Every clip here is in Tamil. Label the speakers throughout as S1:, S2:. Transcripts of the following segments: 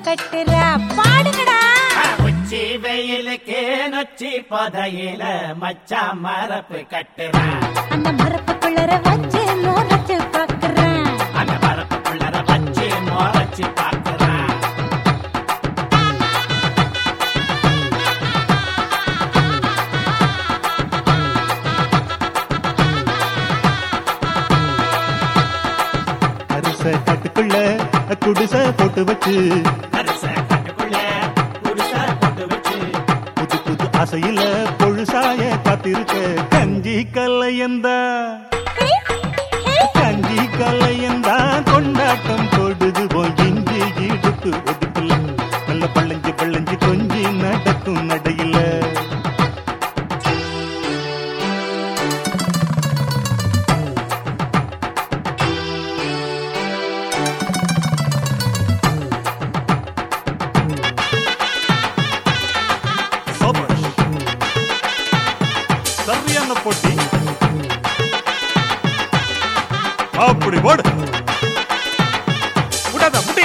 S1: கட்டுற பாடுங்கடா
S2: உச்சி வெயிலுக்கு நொச்சி புதையில மச்சா மரப்பு கட்டுறேன்
S1: அந்த மரப்புக்குள்ளர வச்சு மோரச்சு பாக்குறேன்
S2: அந்த மரப்புக்குள்ளர வச்சு மோரச்சு பார்க்கிறேன்
S3: அரிச கட்டுக்குள்ள குடிச போட்டு வச்சு
S2: அரிச கட்டுக்குள்ள குடிச போட்டு வச்சு
S3: புது புது அசையில பொழுசாய காத்திருக்க கஞ்சி கல்லையந்தா கஞ்சி கல்லையந்தா கொண்டாட்டம் கொடுது போய் இஞ்சி இடுப்பு ஒதுக்கல நல்ல பள்ளஞ்சு பள்ளஞ்சு கொஞ்சி நடக்கும் நடையில சபாஷ். சரியான போட்டி அப்படி போடு விடாத முடி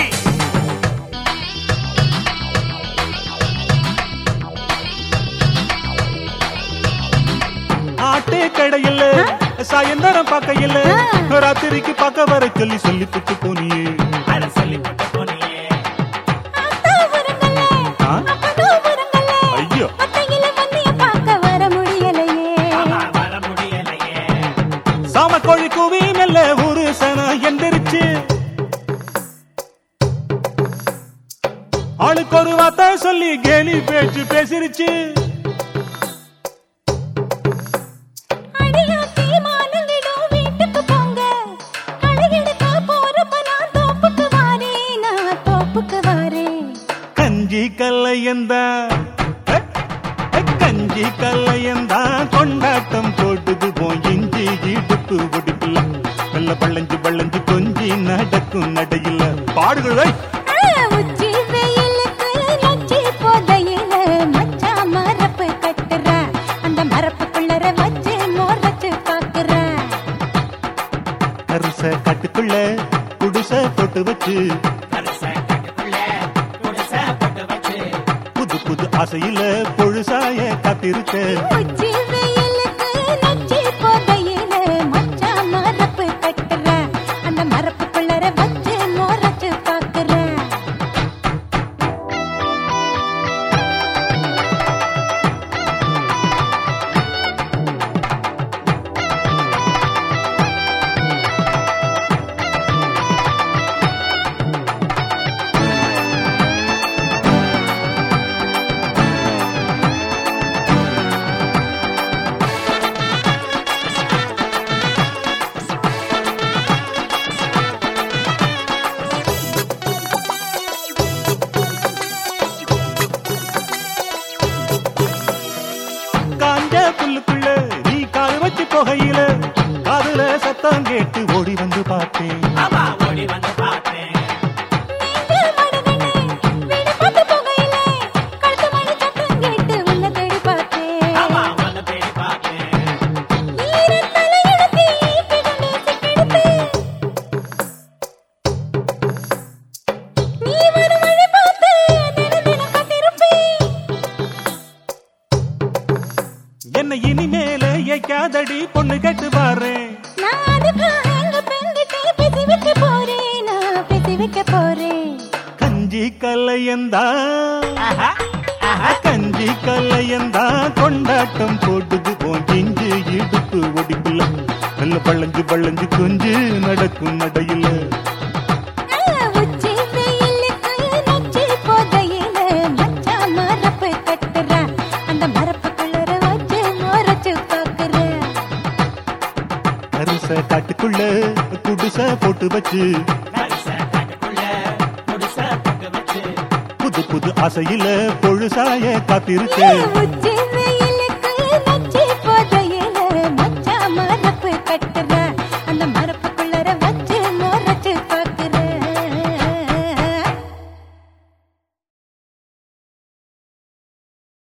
S3: ஆட்டே கடையில சாயந்தரம் பார்க்கையில ராத்திரிக்கு பார்க்க வர சொல்லி சொல்லி புட்டு போனியே
S2: அட சொல்லி போட்டு போனியே
S1: அத்தா வருங்கல்ல,
S3: ஆ?
S1: அப்பனோ வருங்கல்ல.
S3: ஐயோ.
S1: அத்தையில வந்திய பார்க்க வர முடியலையே
S2: ஆமா வர முடியலையே
S3: சாம கோழி கூவி மெல்ல ஒரு சன எந்திரிச்சு ஆளுக்கு ஒரு வார்த்தை சொல்லி கேலி பேச்சு பேசிருச்சு
S1: அடியாத்தி மானுங்கிடும் வீட்டுக்கு போங்க அழகெடுக்க போறப்ப நான் தோப்புக்கு வாரேன் நான் தோப்புக்கு வாரேன்
S3: கஞ்சி கல்லையந்தா அஹ், அஹ், கஞ்சி கல்லையந்தா கொண்டாட்டம் போட்டுது போய் இஞ்சி இடுப்பு ஒடிப்புல நல்ல பள்ளஞ்சு பள்ளஞ்சு கொஞ்சி நடக்கும் நடையில பாடுகளை
S1: ஆ, உச்சி வெயிலுக்கு நொச்சி போதையில மச்சான் மரப்பு கட்டுற அந்த மரப்புக்குள்ளர வச்சு மோரச்சு பாக்குற
S3: கருச கட்டுக்குள்ள குடிச போட்டு வச்சு
S2: அரிச கட்டுக்குள்ள குடிச போட்டு வச்சு
S3: புது புது ஆசையில பொழுசாய காத்திருக்க
S1: உச்சி வெயிலுக்கு நொச்சி போதையில மச்சான் மரப்பு கட்டுற அந்த மரப்புக்குள்ளர வச்சு மோரச்சு பாக்குற
S3: காஞ்ச புல்லுக்குள்ள நீ கால் வச்சு போகையில காதுல சத்தம் கேட்டு ஓடி வந்து பார்த்தேன்
S2: ஆமா ஓடி வந்து பார்த்தேன்
S1: நீங்க மடகனே வீடு பார்த்து போகையில கழுத்து மணி சத்தம் கேட்டு உன்னை தேடி பார்த்தேன்
S2: ஆமா வந்து தேடி பார்த்தேன்
S1: ஈரத்தலை எடுத்து ஈப்பிடுமே சிக்கெடுத்து. நீ வரும் வழி பார்த்து தினம் தினம் காத்திருப்பேன்.
S3: என்ன இனிமேல ஏக்காதடி பொண்ணு கேட்டு பாறேன்
S1: நான் அதுக்காக எங்க பெண்கிட்ட பேசி வைக்க போறேன், நான் பேசி வைக்க போறேன்.
S3: கஞ்சி கல்லையந்தா
S2: ஆஹா ஆஹா
S3: கஞ்சி கல்லையந்தா கொண்டாட்டம் போட்டுது போன் இஞ்சி இடுப்பு ஒடிப்புல நல்ல பள்ளஞ்சு பள்ளஞ்சு கொஞ்சு நடக்கும் நடையில
S1: ஆ, உச்சி வெயிலுக்கு நொச்சி போதையில மச்சான் மரப்பு கட்டுற. அந்த மரப்புக்குள்ளர வச்சு மோரச்சு பாக்குற
S3: கருச காட்டுக்குள்ள குடிச போட்டு வச்சு
S2: அரிச கட்டுக்குள்ள குடிச போட்டு வச்சு
S3: புது புது ஆசையில பொழுசாய காத்திருக்க
S1: உச்சி